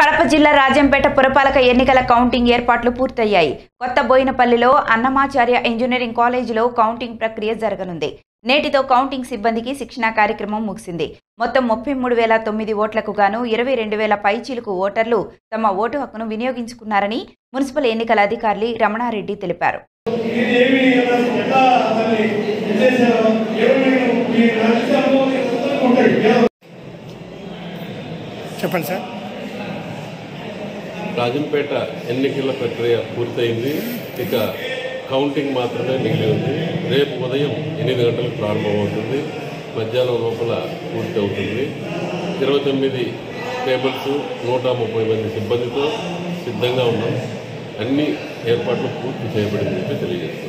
కడప జిల్లా రాజంపేట పురపాలక ఎన్నికల కౌంటింగ్ ఏర్పాట్లు పూర్తయ్యాయి కొత్త బోయినపల్లిలో అన్నమాచార్య ఇంజనీరింగ్ కాలేజీలో కౌంటింగ్ ప్రక్రియ జరగనుంది నేటితో కౌంటింగ్ సిబ్బందికి శిక్షణా కార్యక్రమం ముగిసింది మొత్తం ముప్పై మూడు వేల తొమ్మిది ఓట్లకు గాను ఇరవై రెండు వేల పైచీలకు ఓటర్లు తమ ఓటు హక్కును వినియోగించుకున్నారని మున్సిపల్ ఎన్నికల అధికారి రమణారెడ్డి తెలిపారు ఇదేమి ఎలా దాన్ని చేశారో ఏమి మీ రాజ్యాంగంలో ఉంటాయి చెప్పండి సార్ రాజంపేట ఎన్నికల ప్రక్రియ పూర్తయింది ఇక కౌంటింగ్ మాత్రమే మిగిలి ఉంది రేపు ఉదయం ఎనిమిది గంటలకు ప్రారంభమవుతుంది మధ్యాహ్నం లోపల పూర్తి అవుతుంది ఇరవై తొమ్మిది టేబుల్స్ నూట ముప్పై మంది సిబ్బందితో సిద్ధంగా ఉన్నాం అన్ని ఏర్పాట్లు పూర్తి చేయబడిందని చెప్పి తెలియజేస్తాం